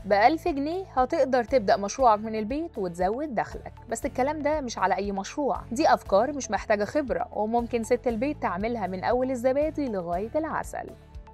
ب 1000 جنيه هتقدر تبدأ مشروعك من البيت وتزود دخلك بس الكلام ده مش على أي مشروع دي أفكار مش محتاجة خبرة وممكن ست البيت تعملها من أول الزبادي لغاية العسل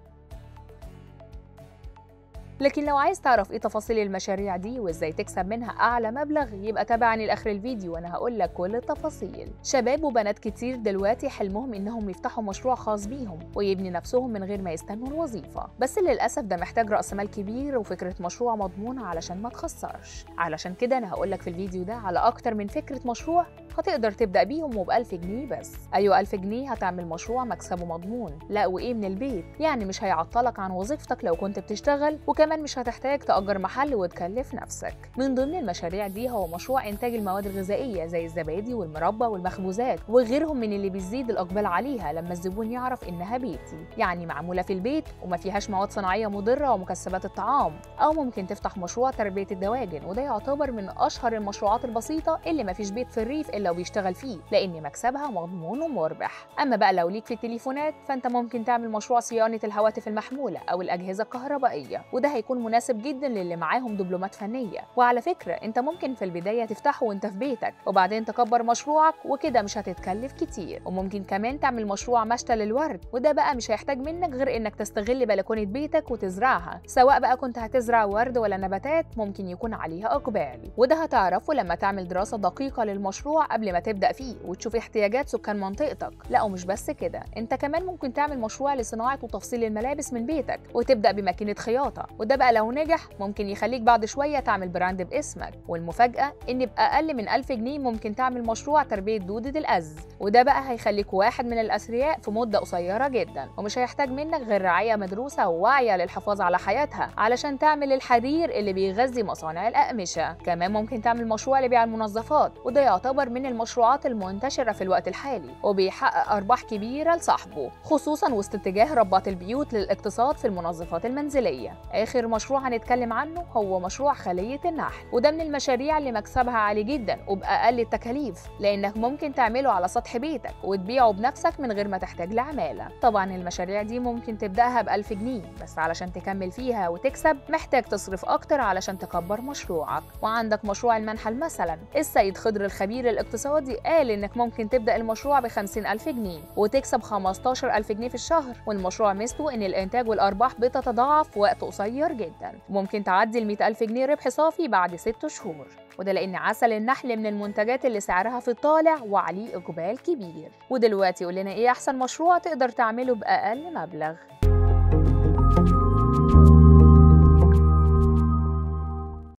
لكن لو عايز تعرف ايه تفاصيل المشاريع دي وازاي تكسب منها اعلى مبلغ يبقى تابعني لاخر الفيديو وانا هقول لك كل التفاصيل شباب وبنات كتير دلوقتي حلمهم انهم يفتحوا مشروع خاص بيهم ويبني نفسهم من غير ما يستنوا الوظيفه بس للاسف ده محتاج راس مال كبير وفكره مشروع مضمونه علشان ما تخسرش علشان كده انا هقول لك في الفيديو ده على اكتر من فكره مشروع هتقدر تبدا بيهم وب 1000 جنيه بس ايوه 1000 جنيه هتعمل مشروع مكسبه مضمون لا وايه من البيت يعني مش هيعطلك عن وظيفتك لو كنت بتشتغل وكمان مش هتحتاج تأجر محل وتكلف نفسك من ضمن المشاريع دي هو مشروع إنتاج المواد الغذائية زي الزبادي والمربى والمخبوزات وغيرهم من اللي بيزيد الإقبال عليها لما الزبون يعرف إنها بيتي يعني معمولة في البيت وما فيهاش مواد صناعية مضرة ومكسبات الطعام أو ممكن تفتح مشروع تربية الدواجن وده يعتبر من أشهر المشروعات البسيطة اللي ما فيش بيت في الريف إلا وبيشتغل فيه لأن مكسبها مضمون ومربح أما بقى لو ليك في التليفونات فأنت ممكن تعمل مشروع صيانة الهواتف المحمولة أو الأجهزة الكهربائية وده هيكون مناسب جدا للي معاهم دبلومات فنية وعلى فكرة انت ممكن في البداية تفتحه وانت في بيتك وبعدين تكبر مشروعك وكده مش هتتكلف كتير وممكن كمان تعمل مشروع مشتى للورد وده بقى مش هيحتاج منك غير انك تستغل بلكونة بيتك وتزرعها سواء بقى كنت هتزرع ورد ولا نباتات ممكن يكون عليها اقبال وده هتعرفه لما تعمل دراسة دقيقة للمشروع قبل ما تبدأ فيه وتشوف احتياجات سكان منطقتك لا ومش بس كده انت كمان ممكن تعمل مشروع لصناعة وتفصيل الملابس من بيتك وتبدأ بماكينة خياطة وده بقى لو نجح ممكن يخليك بعد شوية تعمل براند باسمك والمفاجأة إن بأقل من 1000 جنيه ممكن تعمل مشروع تربية دودة الأز وده بقى هيخليك واحد من الأثرياء في مدة قصيرة جدا ومش هيحتاج منك غير رعاية مدروسة وواعية للحفاظ على حياتها علشان تعمل الحرير اللي بيغذي مصانع الأقمشة كمان ممكن تعمل مشروع لبيع المنظفات وده يعتبر من المشروعات المنتشرة في الوقت الحالي وبيحقق أرباح كبيرة لصاحبه خصوصا وسط اتجاه ربات البيوت للاقتصاد في المنظفات المنزلية آخر مشروع هنتكلم عنه هو مشروع خلية النحل وده من المشاريع اللي مكسبها عالي جدا وبأقل التكاليف لأنك ممكن تعمله على سطح بيتك وتبيعه بنفسك من غير ما تحتاج لعمالة طبعا المشاريع دي ممكن تبدأها ب 1000 جنيه بس علشان تكمل فيها وتكسب محتاج تصرف أكتر علشان تكبر مشروعك وعندك مشروع المنحل مثلا السيد خضر الخبير الاقتصادي قال إنك ممكن تبدأ المشروع ب 50000 جنيه وتكسب 15000 جنيه في الشهر والمشروع ميزته إن الإنتاج والأرباح بتتضاعف في وقت قصير جدا ممكن تعدي ال 100000 جنيه ربح صافي بعد ست شهور وده لأن عسل النحل من المنتجات اللي سعرها في الطالع وعليه إقبال كبير ودلوقتي قول لنا إيه أحسن مشروع تقدر تعمله بأقل مبلغ